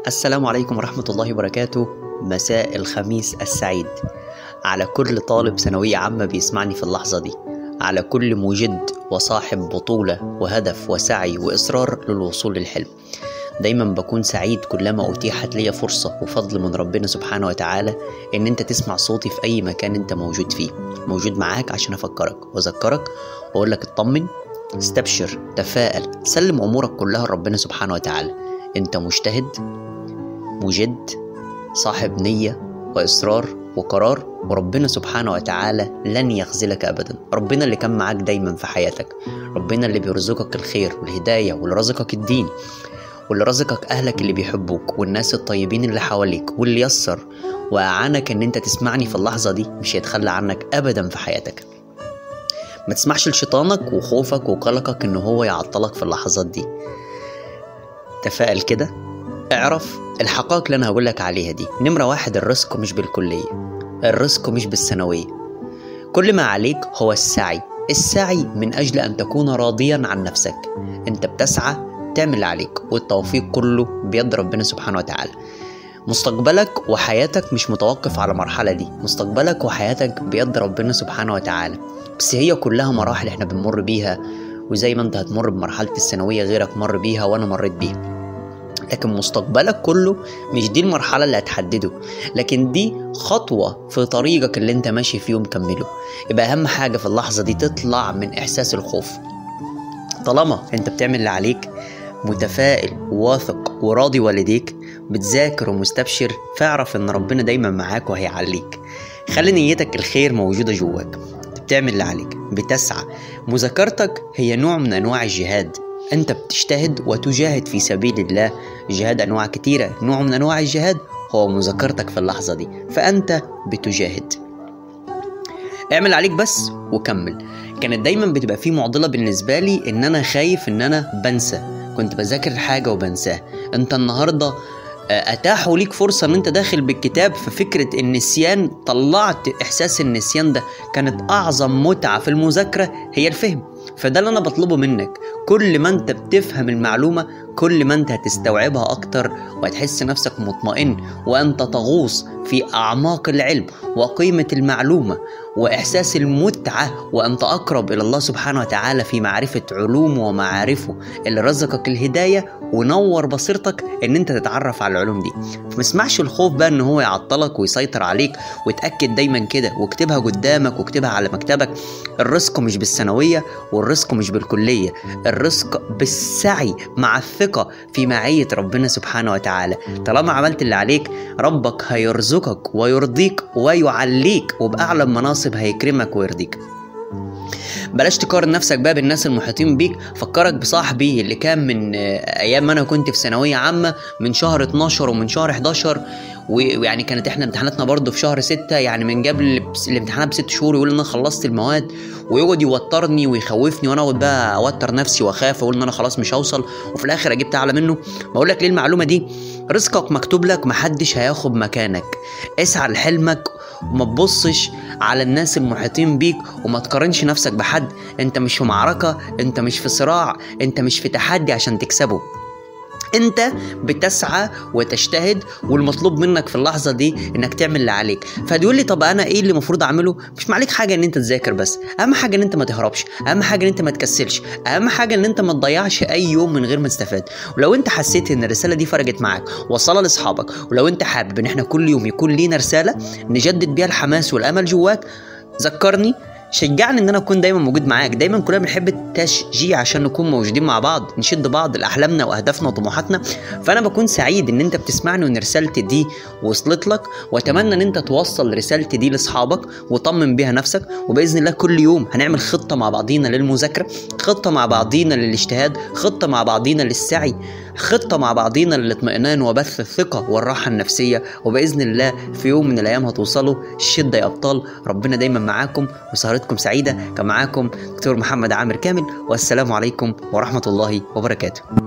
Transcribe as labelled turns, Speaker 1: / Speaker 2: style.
Speaker 1: السلام عليكم ورحمة الله وبركاته مساء الخميس السعيد على كل طالب ثانوية عامة بيسمعني في اللحظة دي على كل مجد وصاحب بطولة وهدف وسعي وإصرار للوصول للحلم دايما بكون سعيد كلما أتيحت لي فرصة وفضل من ربنا سبحانه وتعالى إن أنت تسمع صوتي في أي مكان أنت موجود فيه موجود معاك عشان أفكرك وأذكرك وأقول لك اطمن استبشر تفائل سلم أمورك كلها لربنا سبحانه وتعالى أنت مجتهد مجد صاحب نية وإصرار وقرار وربنا سبحانه وتعالى لن يخذلك أبدا ربنا اللي كان معاك دايما في حياتك ربنا اللي بيرزقك الخير والهداية واللي رزقك الدين واللي رزقك أهلك اللي بيحبوك والناس الطيبين اللي حواليك واللي يسر وأعانك إن أنت تسمعني في اللحظة دي مش هيتخلى عنك أبدا في حياتك ما تسمعش لشيطانك وخوفك وقلقك إن هو يعطلك في اللحظات دي تفائل كده اعرف الحقائق اللي انا هقولك عليها دي نمرة واحد الرزق مش بالكلية الرزق مش بالثانوية كل ما عليك هو السعي السعي من أجل أن تكون راضيا عن نفسك أنت بتسعى تعمل اللي عليك والتوفيق كله بيد ربنا سبحانه وتعالى مستقبلك وحياتك مش متوقف على المرحلة دي مستقبلك وحياتك بيد ربنا سبحانه وتعالى بس هي كلها مراحل احنا بنمر بيها وزي ما انت هتمر بمرحلة الثانوية غيرك مر بيها وانا مريت بيها لكن مستقبلك كله مش دي المرحلة اللي هتحدده لكن دي خطوة في طريقك اللي انت ماشي فيه ومكمله يبقى أهم حاجة في اللحظة دي تطلع من إحساس الخوف طالما انت بتعمل اللي عليك متفائل واثق وراضي والديك بتذاكر ومستبشر فاعرف ان ربنا دايما معاك وهيعليك خلي نيتك الخير موجودة جواك بتعمل اللي عليك بتسعى مذاكرتك هي نوع من انواع الجهاد انت بتجتهد وتجاهد في سبيل الله جهاد انواع كتيرة نوع من انواع الجهاد هو مذاكرتك في اللحظة دي فانت بتجاهد اعمل عليك بس وكمل كانت دايما بتبقى في معضلة بالنسبة لي ان انا خايف ان انا بنسى كنت بذاكر حاجة وبنساها انت النهاردة اتاحوا ليك فرصة ان انت داخل بالكتاب ففكرة النسيان طلعت احساس النسيان ده كانت اعظم متعة في المذاكرة هي الفهم فده اللي انا بطلبه منك كل ما انت بتفهم المعلومة كل ما انت هتستوعبها اكتر وهتحس نفسك مطمئن وانت تغوص في اعماق العلم وقيمة المعلومة واحساس المتعة وانت اقرب الى الله سبحانه وتعالى في معرفة علومه ومعارفه اللي رزقك الهداية ونور بصيرتك ان انت تتعرف على العلوم دي فما اسمعش الخوف بقى ان هو يعطلك ويسيطر عليك وتأكد دايما كده واكتبها قدامك واكتبها على مكتبك الرزق مش بالثانوية والرزق مش بالكلية الرزق بالسعي مع الثقة في معية ربنا سبحانه وتعالى طالما عملت اللي عليك ربك هيرزقك ويرضيك ويعليك وبأعلى المناصب هيكرمك ويرضيك بلاش تقارن نفسك بقى بالناس المحيطين بيك فكرك بصاحبي اللي كان من ايام ما انا كنت في ثانويه عامه من شهر 12 ومن شهر 11 ويعني كانت احنا امتحاناتنا برضه في شهر 6 يعني من قبل الامتحانات بست شهور يقول ان انا خلصت المواد ويقعد يوترني ويخوفني وانا اقعد بقى اوتر نفسي واخاف واقول ان انا خلاص مش هوصل وفي الاخر اجبت اعلى منه بقول لك ليه المعلومه دي رزقك مكتوب لك محدش هياخد مكانك اسعى لحلمك وما تبصش على الناس المحيطين بيك وما تقارنش نفسك بحد انت مش في معركة انت مش في صراع انت مش في تحدي عشان تكسبه انت بتسعى وتجتهد والمطلوب منك في اللحظه دي انك تعمل اللي عليك فتقول لي طب انا ايه اللي المفروض اعمله مش معليك حاجه ان انت تذاكر بس اهم حاجه ان انت ما تهربش اهم حاجه ان انت ما تكسلش اهم حاجه ان انت ما تضيعش اي يوم من غير ما تستفاد ولو انت حسيت ان الرساله دي فرقت معاك وصلها لاصحابك ولو انت حابب ان احنا كل يوم يكون لينا رساله نجدد بيها الحماس والامل جواك ذكرني شجعني ان انا اكون دايما موجود معاك دايما كلنا بنحب التشجيع عشان نكون موجودين مع بعض نشد بعض لاحلامنا واهدافنا وطموحاتنا فانا بكون سعيد ان انت بتسمعني وان رسالتي دي وصلت لك واتمنى ان انت توصل رسالتي دي لاصحابك وطمن بيها نفسك وباذن الله كل يوم هنعمل خطه مع بعضينا للمذاكره خطه مع بعضينا للاجتهاد خطه مع بعضينا للسعي خطة مع بعضينا للاطمئنان وبث الثقة والراحة النفسية وبإذن الله في يوم من الأيام هتوصلوا الشدة يا أبطال ربنا دايما معاكم وسهرتكم سعيدة كان معاكم دكتور محمد عامر كامل والسلام عليكم ورحمة الله وبركاته